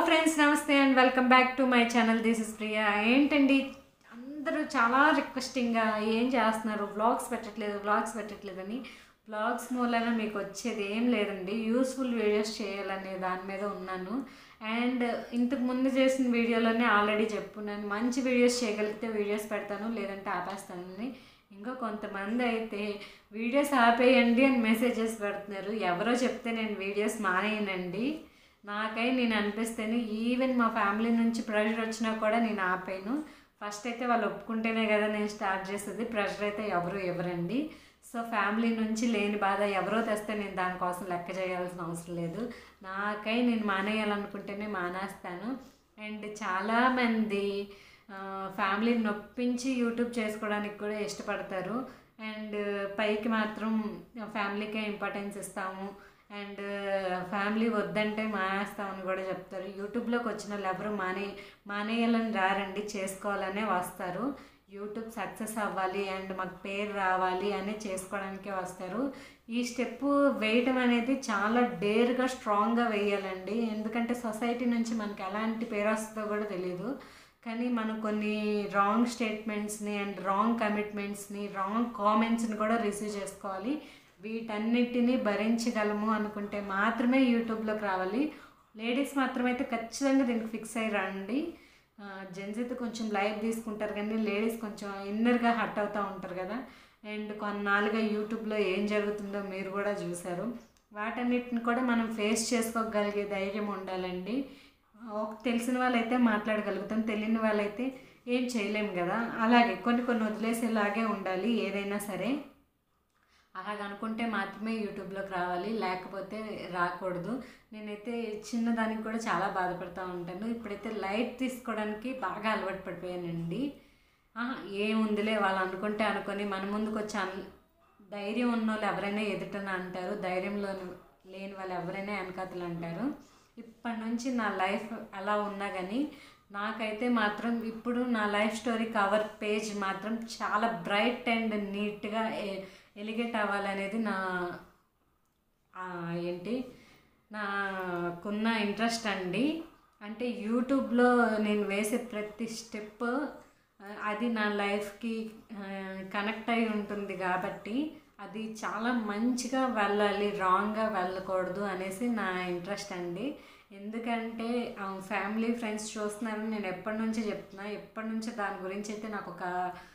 friends నమస్తే and welcome back to my channel this is Priya ఏంటండి అందరూ చాలా రిక్వెస్టింగ్గా ఏం చేస్తున్నారు వ్లాగ్స్ పెట్టట్లేదు వ్లాగ్స్ పెట్టట్లేదని వ్లాగ్స్ మూలన మీకు వచ్చేది ఏం లేదండి యూస్ఫుల్ వీడియోస్ చేయాలనే దాని మీద ఉన్నాను అండ్ ఇంతకు ముందు చేసిన వీడియోలోనే ఆల్రెడీ చెప్పున్నాను మంచి వీడియోస్ చేయగలిగితే వీడియోస్ పెడతాను లేదంటే ఆపేస్తానని ఇంకా కొంతమంది అయితే వీడియోస్ ఆపేయండి అని మెసేజెస్ పెడుతున్నారు ఎవరో చెప్తే నేను వీడియోస్ మానేయనండి నాకై నేను అనిపిస్తేనే ఈవెన్ మా ఫ్యామిలీ నుంచి ప్రెషర్ వచ్చినా కూడా నేను ఆపాను ఫస్ట్ అయితే వాళ్ళు ఒప్పుకుంటేనే కదా నేను స్టార్ట్ చేసేది ప్రెషర్ అయితే ఎవరు ఇవ్వరండి సో ఫ్యామిలీ నుంచి లేని బాధ ఎవరో తెస్తే నేను దానికోసం లెక్క చేయాల్సిన అవసరం లేదు నాకై నేను మానేయాలనుకుంటేనే మానేస్తాను అండ్ చాలామంది ఫ్యామిలీని నొప్పించి యూట్యూబ్ చేసుకోవడానికి కూడా ఇష్టపడతారు అండ్ పైకి మాత్రం ఫ్యామిలీకే ఇంపార్టెన్స్ ఇస్తాము అండ్ ఫ్యామిలీ వద్దంటే మానేస్తామని కూడా చెప్తారు యూట్యూబ్లోకి వచ్చిన వాళ్ళు ఎవరు మానే మానేయాలని రారండి చేసుకోవాలనే వస్తారు యూట్యూబ్ సక్సెస్ అవ్వాలి అండ్ మాకు పేరు రావాలి అని చేసుకోవడానికే వస్తారు ఈ స్టెప్ వేయటం అనేది చాలా డేర్గా స్ట్రాంగ్గా వేయాలండి ఎందుకంటే సొసైటీ నుంచి మనకి ఎలాంటి పేరు వస్తుందో కూడా తెలియదు కానీ మనం కొన్ని రాంగ్ స్టేట్మెంట్స్ని అండ్ రాంగ్ కమిట్మెంట్స్ని రాంగ్ కామెంట్స్ని కూడా రిసీవ్ చేసుకోవాలి వీటన్నిటిని భరించగలము అనుకుంటే మాత్రమే యూట్యూబ్లోకి రావాలి లేడీస్ మాత్రమైతే ఖచ్చితంగా దీనికి ఫిక్స్ అయ్యి రండి జెంట్స్ అయితే కొంచెం లైట్ తీసుకుంటారు కానీ లేడీస్ కొంచెం ఇన్నర్గా హట్ అవుతూ ఉంటారు కదా అండ్ కొన్నాళ్ళుగా యూట్యూబ్లో ఏం జరుగుతుందో మీరు కూడా చూసారు వాటన్నిటిని కూడా మనం ఫేస్ చేసుకోగలిగే ధైర్యం ఉండాలండి ఒక తెలిసిన వాళ్ళైతే మాట్లాడగలుగుతాం తెలియని వాళ్ళైతే ఏం చేయలేము కదా అలాగే కొన్ని కొన్ని వదిలేసేలాగే ఉండాలి ఏదైనా సరే అలాగ అనుకుంటే మాత్రమే యూట్యూబ్లోకి రావాలి లేకపోతే రాకూడదు నేనైతే చిన్నదానికి కూడా చాలా బాధపడుతూ ఉంటాను ఇప్పుడైతే లైట్ తీసుకోవడానికి బాగా అలవాటు పడిపోయానండి ఏముందిలే వాళ్ళు అనుకుంటే అనుకొని మన ముందుకు వచ్చి అన్ ధైర్యం ఉన్న వాళ్ళు ఎవరైనా ఎదుటన అంటారు ధైర్యంలో లేని వాళ్ళు ఎవరైనా వెనకాతలు అంటారు ఇప్పటి నుంచి నా లైఫ్ అలా ఉన్నా కానీ నాకైతే మాత్రం ఇప్పుడు నా లైఫ్ స్టోరీ కవర్ పేజ్ మాత్రం చాలా బ్రైట్ అండ్ నీట్గా ఎలిగేట్ అవ్వాలనేది నా ఏంటి నాకున్న ఇంట్రెస్ట్ అండి అంటే యూట్యూబ్లో నేను వేసే ప్రతి స్టెప్ అది నా లైఫ్కి కనెక్ట్ అయి ఉంటుంది కాబట్టి అది చాలా మంచిగా వెళ్ళాలి రాంగ్గా వెళ్ళకూడదు అనేసి నా ఇంట్రెస్ట్ అండి ఎందుకంటే ఫ్యామిలీ ఫ్రెండ్స్ చూస్తున్నారని నేను ఎప్పటి నుంచో చెప్తున్నా ఎప్పటి నుంచో దాని గురించి అయితే నాకు ఒక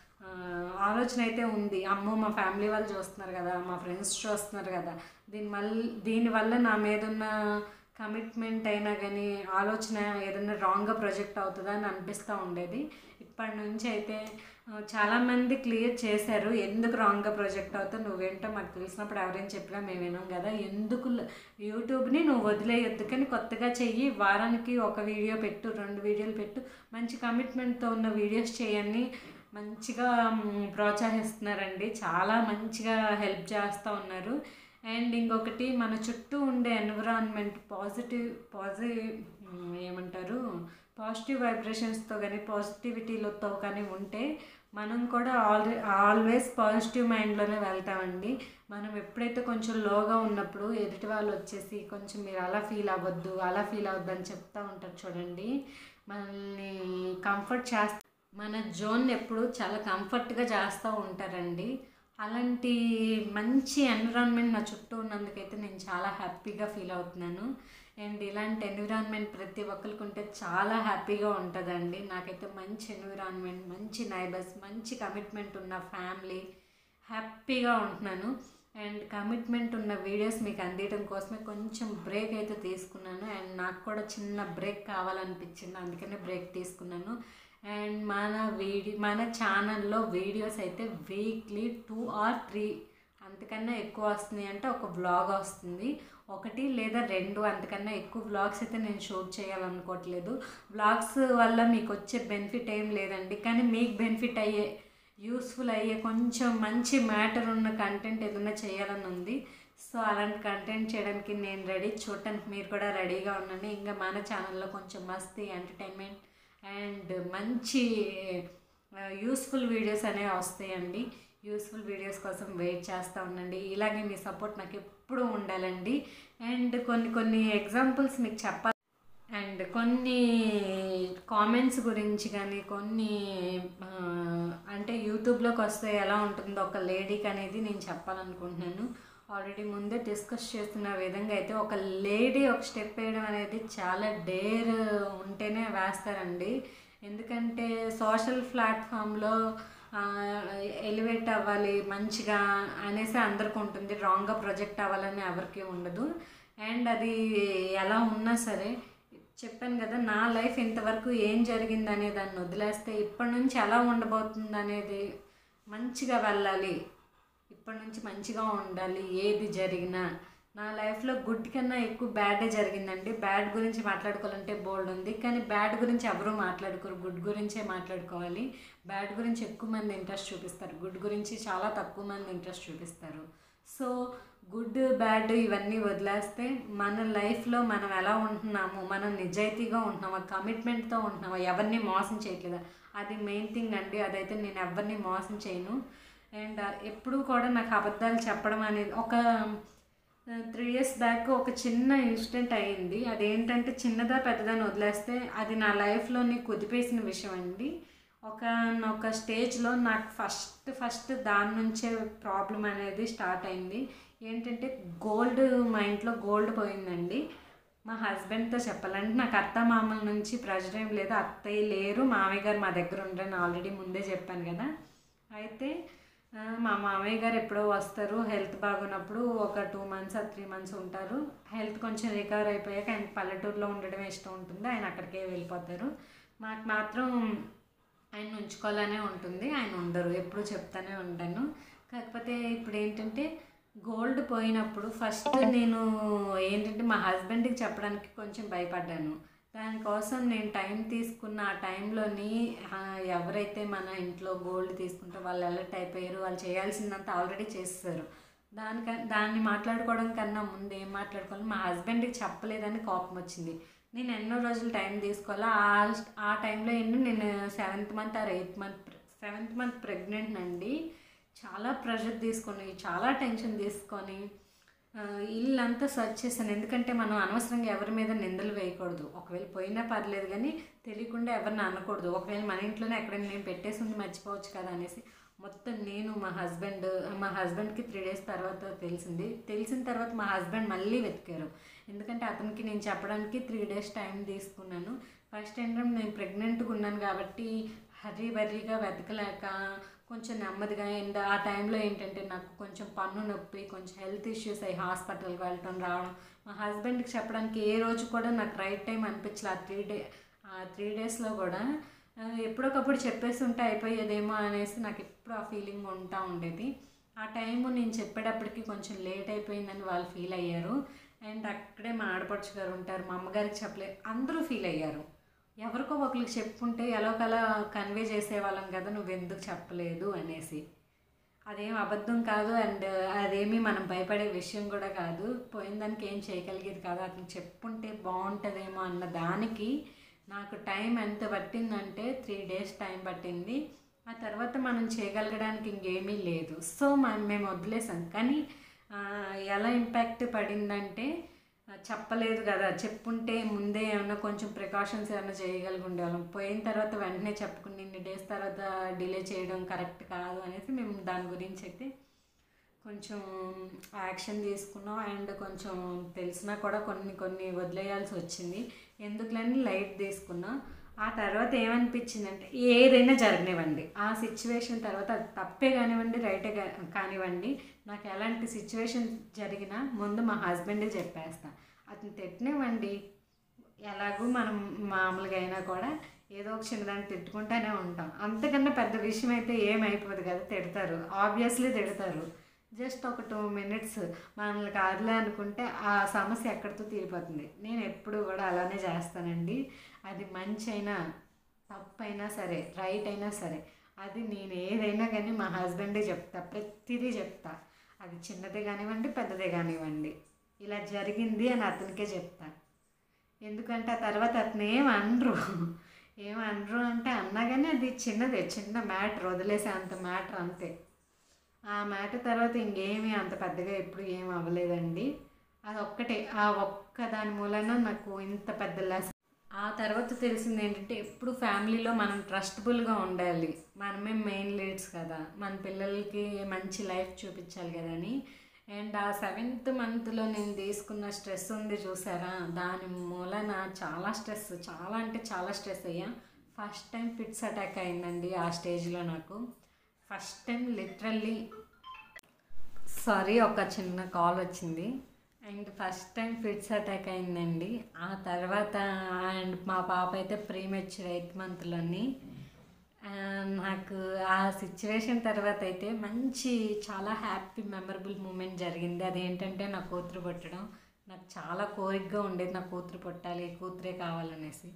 ఆలోచన అయితే ఉంది అమ్మో మా ఫ్యామిలీ వాళ్ళు చూస్తున్నారు కదా మా ఫ్రెండ్స్ చూస్తున్నారు కదా దీని మళ్ళీ దీనివల్ల నా మీద ఉన్న కమిట్మెంట్ అయినా కానీ ఆలోచన ఏదైనా రాంగ్గా ప్రొజెక్ట్ అవుతుందా అని అనిపిస్తూ ఉండేది ఇప్పటి నుంచి అయితే చాలామంది క్లియర్ చేశారు ఎందుకు రాంగ్గా ప్రొజెక్ట్ అవుతావు నువ్వేంటో మాకు తెలిసినప్పుడు ఎవరైనా చెప్పినా మేము వినాం కదా ఎందుకు యూట్యూబ్ని నువ్వు వదిలేయొద్దు కానీ కొత్తగా చెయ్యి వారానికి ఒక వీడియో పెట్టు రెండు వీడియోలు పెట్టు మంచి కమిట్మెంట్తో ఉన్న వీడియోస్ చేయని మంచిగా ప్రోత్సహిస్తున్నారండి చాలా మంచిగా హెల్ప్ చేస్తూ ఉన్నారు అండ్ ఇంకొకటి మన చుట్టూ ఉండే ఎన్విరాన్మెంట్ పాజిటివ్ పాజిటివ్ ఏమంటారు పాజిటివ్ వైబ్రేషన్స్తో కానీ పాజిటివిటీలతో కానీ ఉంటే మనం కూడా ఆల్రెడీ ఆల్వేస్ పాజిటివ్ మైండ్లోనే వెళ్తామండి మనం ఎప్పుడైతే కొంచెం లోగా ఉన్నప్పుడు ఎదుటి వాళ్ళు వచ్చేసి కొంచెం మీరు అలా ఫీల్ అవ్వద్దు అలా ఫీల్ అవ్వద్దు అని చెప్తూ ఉంటారు చూడండి మనల్ని కంఫర్ట్ చేస్తా మన జోన్ ఎప్పుడు చాలా కంఫర్ట్గా చేస్తూ ఉంటారండి అలాంటి మంచి ఎన్విరాన్మెంట్ నా చుట్టూ ఉన్నందుకైతే నేను చాలా హ్యాపీగా ఫీల్ అవుతున్నాను అండ్ ఇలాంటి ఎన్విరాన్మెంట్ ప్రతి ఒక్కరికి ఉంటే చాలా హ్యాపీగా ఉంటుందండి నాకైతే మంచి ఎన్విరాన్మెంట్ మంచి నైబర్స్ మంచి కమిట్మెంట్ ఉన్న ఫ్యామిలీ హ్యాపీగా ఉంటున్నాను అండ్ కమిట్మెంట్ ఉన్న వీడియోస్ మీకు అందించడం కోసమే కొంచెం బ్రేక్ అయితే తీసుకున్నాను అండ్ నాకు కూడా చిన్న బ్రేక్ కావాలనిపించింది అందుకనే బ్రేక్ తీసుకున్నాను అండ్ మన వీడియో మన ఛానల్లో వీడియోస్ అయితే వీక్లీ టూ ఆర్ త్రీ అంతకన్నా ఎక్కువ వస్తుంది అంటే ఒక వ్లాగ్ వస్తుంది ఒకటి లేదా రెండు అంతకన్నా ఎక్కువ వ్లాగ్స్ అయితే నేను షూట్ చేయాలనుకోవట్లేదు వ్లాగ్స్ వల్ల మీకు వచ్చే బెనిఫిట్ ఏం లేదండి కానీ మీకు బెనిఫిట్ అయ్యే యూస్ఫుల్ అయ్యే కొంచెం మంచి మ్యాటర్ ఉన్న కంటెంట్ ఏదైనా చేయాలని ఉంది సో అలాంటి కంటెంట్ చేయడానికి నేను రెడీ చూడటానికి మీరు కూడా రెడీగా ఉండండి ఇంకా మన ఛానల్లో కొంచెం మస్తీ ఎంటర్టైన్మెంట్ అండ్ మంచి యూస్ఫుల్ వీడియోస్ అనేవి వస్తాయండి యూస్ఫుల్ వీడియోస్ కోసం వెయిట్ చేస్తూ ఉండండి ఇలాగే మీ సపోర్ట్ నాకు ఎప్పుడూ ఉండాలండి అండ్ కొన్ని కొన్ని ఎగ్జాంపుల్స్ మీకు చెప్పాలి అండ్ కొన్ని కామెంట్స్ గురించి కానీ కొన్ని ఆ, అంటే యూట్యూబ్లోకి వస్తే ఎలా ఉంటుందో ఒక లేడీకి అనేది నేను చెప్పాలనుకుంటున్నాను ఆల్రెడీ ముందే డిస్కస్ చేస్తున్న విధంగా అయితే ఒక లేడీ ఒక స్టెప్ వేయడం అనేది చాలా డేర్ ఉంటేనే వేస్తారండి ఎందుకంటే సోషల్ ప్లాట్ఫామ్లో ఎలివేట్ అవ్వాలి మంచిగా అనేసి అందరికి ఉంటుంది రాంగ్గా ప్రొజెక్ట్ అవ్వాలని ఎవరికి ఉండదు అండ్ అది ఎలా ఉన్నా సరే చెప్పాను కదా నా లైఫ్ ఇంతవరకు ఏం జరిగింది అనే దాన్ని వదిలేస్తే ఇప్పటి నుంచి ఎలా ఉండబోతుంది అనేది మంచిగా వెళ్ళాలి ఇప్పటి నుంచి మంచిగా ఉండాలి ఏది జరిగినా నా లైఫ్లో గుడ్ కన్నా ఎక్కువ బ్యాడే జరిగిందండి బ్యాడ్ గురించి మాట్లాడుకోవాలంటే బోల్డ్ ఉంది కానీ బ్యాడ్ గురించి ఎవరు మాట్లాడుకోరు గుడ్ గురించే మాట్లాడుకోవాలి బ్యాడ్ గురించి ఎక్కువ మంది ఇంట్రెస్ట్ చూపిస్తారు గుడ్ గురించి చాలా తక్కువ మంది ఇంట్రెస్ట్ చూపిస్తారు సో గుడ్ బ్యాడ్ ఇవన్నీ వదిలేస్తే మన లైఫ్లో మనం ఎలా ఉంటున్నాము మనం నిజాయితీగా ఉంటున్నామా కమిట్మెంట్తో ఉంటున్నామా ఎవరిని మోసం చేయట్లేదా అది మెయిన్ థింగ్ అండి అదైతే నేను ఎవరిని మోసం చేయను అండ్ ఎప్పుడూ కూడా నాకు అబద్ధాలు చెప్పడం అనేది ఒక త్రీ ఇయర్స్ బ్యాక్ ఒక చిన్న ఇన్సిడెంట్ అయ్యింది అదేంటంటే చిన్నదా పెద్దదని వదిలేస్తే అది నా లైఫ్లోని కుదిపేసిన విషయం అండి ఒక ఒక స్టేజ్లో నాకు ఫస్ట్ ఫస్ట్ దాని నుంచే ప్రాబ్లం అనేది స్టార్ట్ అయింది ఏంటంటే గోల్డ్ మా ఇంట్లో గోల్డ్ పోయిందండి మా హస్బెండ్తో చెప్పాలంటే నాకు అత్త మామల నుంచి ప్రెజర్ ఏం లేదు అత్తయ్య లేరు మామయ్య గారు మా దగ్గర ఉండరని ఆల్రెడీ ముందే చెప్పాను కదా అయితే ఆ, మా మామయ్య గారు ఎప్పుడో వస్తారు హెల్త్ బాగున్నప్పుడు ఒక టూ మంత్స్ ఆ త్రీ మంత్స్ ఉంటారు హెల్త్ కొంచెం రికవర్ అయిపోయాక ఆయన పల్లెటూరులో ఉండడం ఇష్టం ఉంటుంది ఆయన అక్కడికే వెళ్ళిపోతారు మాకు మాత్రం ఆయన ఉంచుకోవాలనే ఉంటుంది ఆయన ఉండరు ఎప్పుడు చెప్తానే ఉంటాను కాకపోతే ఇప్పుడు ఏంటంటే గోల్డ్ పోయినప్పుడు ఫస్ట్ నేను ఏంటంటే మా హస్బెండ్కి చెప్పడానికి కొంచెం భయపడ్డాను దానికోసం నేను టైం తీసుకున్న ఆ టైంలోని ఆ, ఎవరైతే మన ఇంట్లో గోల్డ్ తీసుకుంటారో వాళ్ళు అలర్ట్ అయిపోయారు వాళ్ళు చేయాల్సిందంతా ఆల్రెడీ చేస్తారు దానిక దాన్ని మాట్లాడుకోవడం కన్నా ముందు ఏం మాట్లాడుకోవాలి మా హస్బెండ్కి చెప్పలేదని కోపం వచ్చింది నేను ఎన్నో రోజులు టైం తీసుకోవాలా ఆ ఆ టైంలో ఏంటి నేను seventh month or eighth month seventh month pregnant అండి చాలా ప్రెషర్ తీసుకొని చాలా టెన్షన్ తీసుకొని ఆ, ఇల్లంతా సర్చ్ చేశాను ఎందుకంటే మనం అనవసరంగా ఎవరి మీద నిందలు వేయకూడదు ఒకవేళ పోయినా పర్లేదు కానీ తెలియకుండా ఎవరిని అనకూడదు ఒకవేళ మన ఇంట్లోనే ఎక్కడైనా నేను పెట్టేసి ఉండి మర్చిపోవచ్చు కదా అనేసి మొత్తం నేను మా హస్బెండ్ మా హస్బెండ్కి త్రీ డేస్ తర్వాత తెలిసింది తెలిసిన తర్వాత మా హస్బెండ్ మళ్ళీ వెతికారు ఎందుకంటే అతనికి నేను చెప్పడానికి త్రీ డేస్ టైం తీసుకున్నాను ఫస్ట్ ఏంటంటే నేను ప్రెగ్నెంట్గా ఉన్నాను కాబట్టి హర్రీ బర్రీగా వెతకలేక కొంచెం నెమ్మదిగా అండ్ ఆ టైంలో ఏంటంటే నాకు కొంచెం పన్ను నొప్పి కొంచెం హెల్త్ ఇష్యూస్ అయ్యి హాస్పిటల్కి వెళ్ళటం రావడం మా హస్బెండ్కి చెప్పడానికి ఏ రోజు కూడా నాకు రైట్ టైం అనిపించలే ఆ త్రీ డే ఆ త్రీ డేస్లో కూడా ఆ, ఎప్పుడొకప్పుడు చెప్పేసి ఉంటే అయిపోయేదేమో అనేసి నాకు ఎప్పుడు ఆ ఫీలింగ్ ఉంటా ఉండేది ఆ టైము నేను చెప్పేటప్పటికి కొంచెం లేట్ అయిపోయిందని వాళ్ళు ఫీల్ అయ్యారు అండ్ అక్కడే మా ఆడపడుచు గారు ఉంటారు మా అమ్మగారికి చెప్పలే అందరూ ఫీల్ అయ్యారు ఎవరికో ఒకరికి చెప్పుంటే ఎలాగోలా కన్వే చేసేవాళ్ళం కదా నువ్వు ఎందుకు చెప్పలేదు అనేసి అదేం అబద్ధం కాదు అండ్ అదేమి మనం భయపడే విషయం కూడా కాదు పోయిన దానికి ఏం చేయగలిగేది కాదు అతను చెప్పుంటే బాగుంటుందేమో అన్న దానికి నాకు టైం ఎంత పట్టిందంటే త్రీ డేస్ టైం పట్టింది ఆ తర్వాత మనం చేయగలగడానికి ఇంకేమీ లేదు సో మనం మేము వదిలేసాం కానీ ఆ, ఎలా ఇంపాక్ట్ పడిందంటే ఆ, చెప్పలేదు కదా చెప్పుంటే ముందే ఏమైనా కొంచెం ప్రికాషన్స్ ఏమైనా చేయగలిగి ఉండేవాళ్ళం పోయిన తర్వాత వెంటనే చెప్పుకుని ఇన్ని డేస్ తర్వాత డిలే చేయడం కరెక్ట్ కాదు అనేసి మేము దాని గురించి అయితే కొంచెం యాక్షన్ తీసుకున్నాం అండ్ కొంచెం తెలిసినా కూడా కొన్ని కొన్ని వదిలేయాల్సి వచ్చింది ఎందుకులని లైట్ తీసుకున్నాం ఆ తర్వాత ఏమనిపించిందంటే ఏదైనా జరగనివ్వండి ఆ సిచ్యువేషన్ తర్వాత అది తప్పే కానివ్వండి రైటే కా- కానివ్వండి నాకు ఎలాంటి సిచ్యువేషన్ జరిగినా ముందు మా హస్బెండ్కి చెప్పేస్తా అతను తిట్టనివ్వండి ఎలాగూ మనం మామూలుగా అయినా కూడా ఏదో ఒక చిన్నదాన్ని తిట్టుకుంటూనే ఉంటాం అంతకన్నా పెద్ద విషయం అయితే ఏమైపోదు కదా తిడతారు ఆబ్వియస్లీ తిడతారు జస్ట్ ఒక టూ మినిట్స్ మనల్ని కాదులే అనుకుంటే ఆ సమస్య ఎక్కడితో తీరిపోతుంది నేను ఎప్పుడు కూడా అలానే చేస్తానండి అది మంచి అయినా తప్పైనా సరే రైట్ అయినా సరే అది నేను ఏదైనా కానీ మా హస్బెండే చెప్తా ప్రతిదీ చెప్తా అది చిన్నదే కానివ్వండి పెద్దదే కానివ్వండి ఇలా జరిగింది అని అతనికే చెప్తా ఎందుకంటే ఆ తర్వాత అతను ఏం అనరు ఏం అనరు అంటే అన్నా కానీ అది చిన్నదే చిన్న మ్యాటర్ వదిలేసే అంత మ్యాటర్ అంతే ఆ మ్యాటర్ తర్వాత ఇంకేమీ అంత పెద్దగా ఎప్పుడు ఏం అవ్వలేదండి అది ఒక్కటే ఆ ఒక్క దాని మూలన నాకు ఇంత పెద్ద లెస్ ఆ తర్వాత తెలిసింది ఏంటంటే ఎప్పుడు ఫ్యామిలీలో మనం ట్రస్టబుల్గా ఉండాలి మనమే మెయిన్ లీడ్స్ కదా మన పిల్లలకి మంచి లైఫ్ చూపించాలి కదా అని అండ్ ఆ సెవెంత్ మంత్లో నేను తీసుకున్న స్ట్రెస్ ఉంది చూసారా దాని మూలన చాలా స్ట్రెస్ చాలా అంటే చాలా స్ట్రెస్ అయ్యా ఫస్ట్ టైం ఫిట్స్ అటాక్ అయిందండి ఆ స్టేజ్లో నాకు ఫస్ట్ టైం లిటరల్లీ సారీ ఒక చిన్న కాల్ వచ్చింది and first time fits attack అయిందండి ఆ తర్వాత అండ్ మా పాప అయితే ప్రీ మెచ్యూర్ ఎయిత్ మంత్లోని నాకు ఆ సిచ్యువేషన్ తర్వాత అయితే మంచి చాలా హ్యాపీ మెమరబుల్ మూమెంట్ జరిగింది అదేంటంటే నా కూతురు పుట్టడం నాకు చాలా కోరికగా ఉండేది నా కూతురు పుట్టాలి కూతురే కావాలనేసి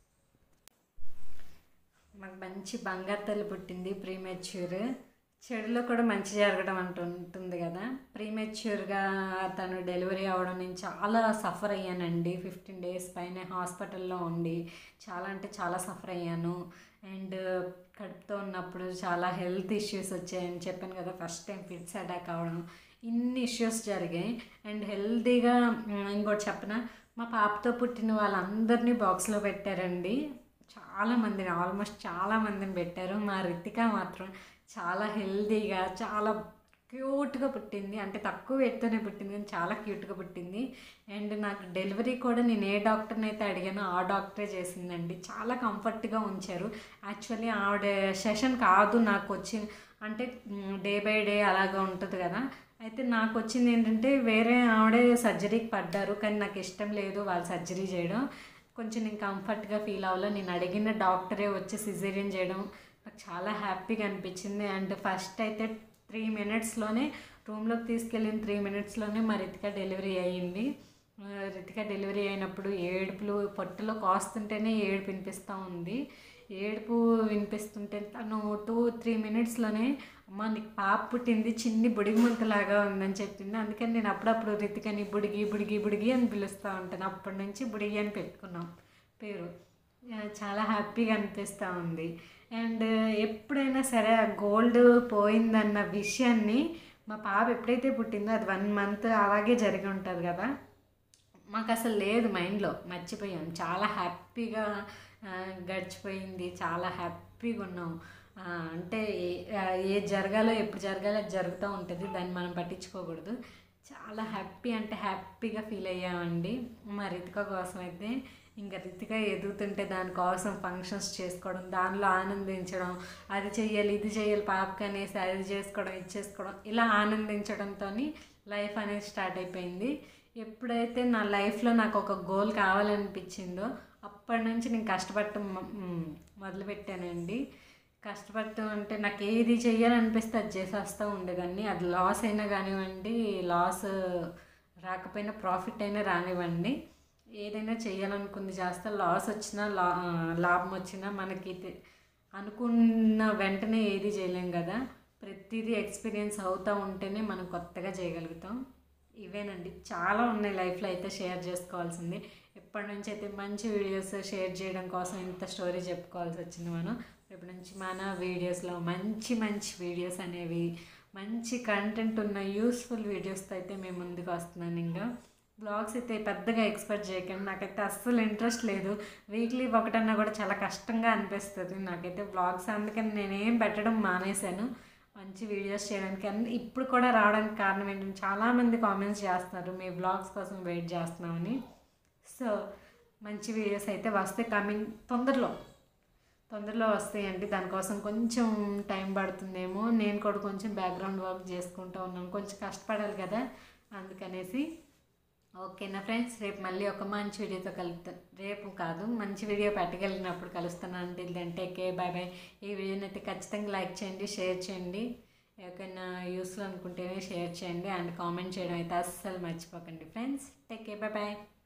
మాకు మంచి బంగారు తల్లి పుట్టింది ప్రీ మెచ్యూర్ చెడులో కూడా మంచి జరగడం అంటూ ఉంటుంది కదా ప్రీమెచ్యూర్గా తను డెలివరీ అవ్వడం నేను చాలా సఫర్ అయ్యానండి ఫిఫ్టీన్ డేస్ పైన హాస్పిటల్లో ఉండి చాలా అంటే చాలా సఫర్ అయ్యాను అండ్ కడుపుతో ఉన్నప్పుడు చాలా హెల్త్ ఇష్యూస్ వచ్చాయని చెప్పాను కదా ఫస్ట్ టైం ఫిట్స్ అటాక్ అవ్వడం ఇన్ని ఇష్యూస్ జరిగాయి అండ్ హెల్తీగా ఇంకోటి చెప్పన మా పాపతో పుట్టిన వాళ్ళందరినీ బాక్స్లో పెట్టారండి చాలా మందిని ఆల్మోస్ట్ చాలా మందిని పెట్టారు మా రితిక మాత్రం చాలా హెల్తీగా చాలా క్యూట్గా పుట్టింది అంటే తక్కువ వెయిట్తోనే పుట్టింది కానీ చాలా క్యూట్గా పుట్టింది అండ్ నాకు డెలివరీ కూడా నేను ఏ డాక్టర్ని అయితే అడిగానో ఆ డాక్టరే చేసిందండి చాలా కంఫర్ట్గా ఉంచారు యాక్చువల్లీ ఆవిడ సెషన్ కాదు నాకు వచ్చి అంటే డే బై డే అలాగా ఉంటుంది కదా అయితే నాకు వచ్చింది ఏంటంటే వేరే ఆవిడే సర్జరీకి పడ్డారు కానీ నాకు ఇష్టం లేదు వాళ్ళు సర్జరీ చేయడం కొంచెం నేను కంఫర్ట్గా ఫీల్ అవ్వాలో నేను అడిగిన డాక్టరే వచ్చి సిజేరియన్ చేయడం నాకు చాలా హ్యాపీగా అనిపించింది అండ్ ఫస్ట్ అయితే త్రీ మినిట్స్లోనే రూమ్లోకి తీసుకెళ్ళిన త్రీ మినిట్స్లోనే మా రితిక డెలివరీ అయ్యింది రితిక డెలివరీ అయినప్పుడు ఏడుపులు పొట్టలో కాస్తుంటేనే ఏడుపు వినిపిస్తూ ఉంది ఏడుపు వినిపిస్తుంటే తను టూ త్రీ మినిట్స్లోనే అమ్మ నీకు పాప పుట్టింది చిన్ని బుడిగి ముంతలాగా ఉందని చెప్పింది అందుకని నేను అప్పుడప్పుడు రితికని బుడిగి బుడిగి బుడిగి అని పిలుస్తూ ఉంటాను అప్పటి నుంచి బుడిగి అని పెట్టుకున్నాం పేరు చాలా హ్యాపీగా అనిపిస్తూ ఉంది అండ్ ఎప్పుడైనా సరే ఆ గోల్డ్ పోయిందన్న విషయాన్ని మా పాప ఎప్పుడైతే పుట్టిందో అది వన్ మంత్ అలాగే జరిగి ఉంటుంది కదా మాకు అసలు లేదు మైండ్లో మర్చిపోయాం చాలా హ్యాపీగా గడిచిపోయింది చాలా హ్యాపీగా ఉన్నాం అంటే ఏ జరగాలో ఎప్పుడు జరగాలో అది జరుగుతూ ఉంటుంది దాన్ని మనం పట్టించుకోకూడదు చాలా హ్యాపీ అంటే హ్యాపీగా ఫీల్ అయ్యామండి మా రితిక కోసం అయితే ఇంకా రితిక ఎదుగుతుంటే దానికోసం ఫంక్షన్స్ చేసుకోవడం దానిలో ఆనందించడం అది చెయ్యాలి ఇది చెయ్యాలి పాపకి అనేసి అది చేసుకోవడం ఇది చేసుకోవడం ఇలా ఆనందించడంతో లైఫ్ అనేది స్టార్ట్ అయిపోయింది ఎప్పుడైతే నా లైఫ్లో నాకు ఒక గోల్ కావాలనిపించిందో అప్పటి నుంచి నేను కష్టపడటం మొదలుపెట్టానండి కష్టపడటం అంటే నాకు ఏది చెయ్యాలనిపిస్తే అది చేసేస్తూ ఉండేదాన్ని అది లాస్ అయినా కానివ్వండి లాస్ రాకపోయినా ప్రాఫిట్ అయినా రానివ్వండి ఏదైనా చేయాలనుకుంది చేస్తే లాస్ వచ్చినా లా లాభం వచ్చినా మనకి అనుకున్న వెంటనే ఏది చేయలేం కదా ప్రతిదీ ఎక్స్పీరియన్స్ అవుతూ ఉంటేనే మనం కొత్తగా చేయగలుగుతాం ఇవేనండి చాలా ఉన్నాయి లైఫ్లో అయితే షేర్ చేసుకోవాల్సింది ఎప్పటి నుంచి అయితే మంచి వీడియోస్ షేర్ చేయడం కోసం ఇంత స్టోరీ చెప్పుకోవాల్సి వచ్చింది మనం రేపు నుంచి మన వీడియోస్లో మంచి మంచి వీడియోస్ అనేవి మంచి కంటెంట్ ఉన్న యూస్ఫుల్ వీడియోస్తో అయితే మేము ముందుకు వస్తున్నాను ఇంకా బ్లాగ్స్ అయితే పెద్దగా ఎక్స్పెక్ట్ చేయకండి నాకైతే అస్సలు ఇంట్రెస్ట్ లేదు వీక్లీ ఒకటన్నా కూడా చాలా కష్టంగా అనిపిస్తుంది నాకైతే బ్లాగ్స్ అందుకని నేనేం పెట్టడం మానేశాను మంచి వీడియోస్ చేయడానికి అండ్ ఇప్పుడు కూడా రావడానికి కారణం ఏంటంటే చాలామంది కామెంట్స్ చేస్తున్నారు మీ బ్లాగ్స్ కోసం వెయిట్ చేస్తున్నామని సో మంచి వీడియోస్ అయితే వస్తే కమింగ్ తొందరలో తొందరలో వస్తాయండి దానికోసం కొంచెం టైం పడుతుందేమో నేను కూడా కొంచెం బ్యాక్గ్రౌండ్ వర్క్ చేసుకుంటూ ఉన్నాను కొంచెం కష్టపడాలి కదా అందుకనేసి ఓకేనా ఫ్రెండ్స్ రేపు మళ్ళీ ఒక మంచి వీడియోతో కలుపుతాను రేపు కాదు మంచి వీడియో పెట్టగలిగినప్పుడు కలుస్తాను అంటే ఇదంటే కే బాయ్ బాయ్ ఈ వీడియోని అయితే ఖచ్చితంగా లైక్ చేయండి షేర్ చేయండి ఎవరికైనా యూస్ఫుల్ అనుకుంటేనే షేర్ చేయండి అండ్ కామెంట్ చేయడం అయితే అస్సలు మర్చిపోకండి friends take care bye bye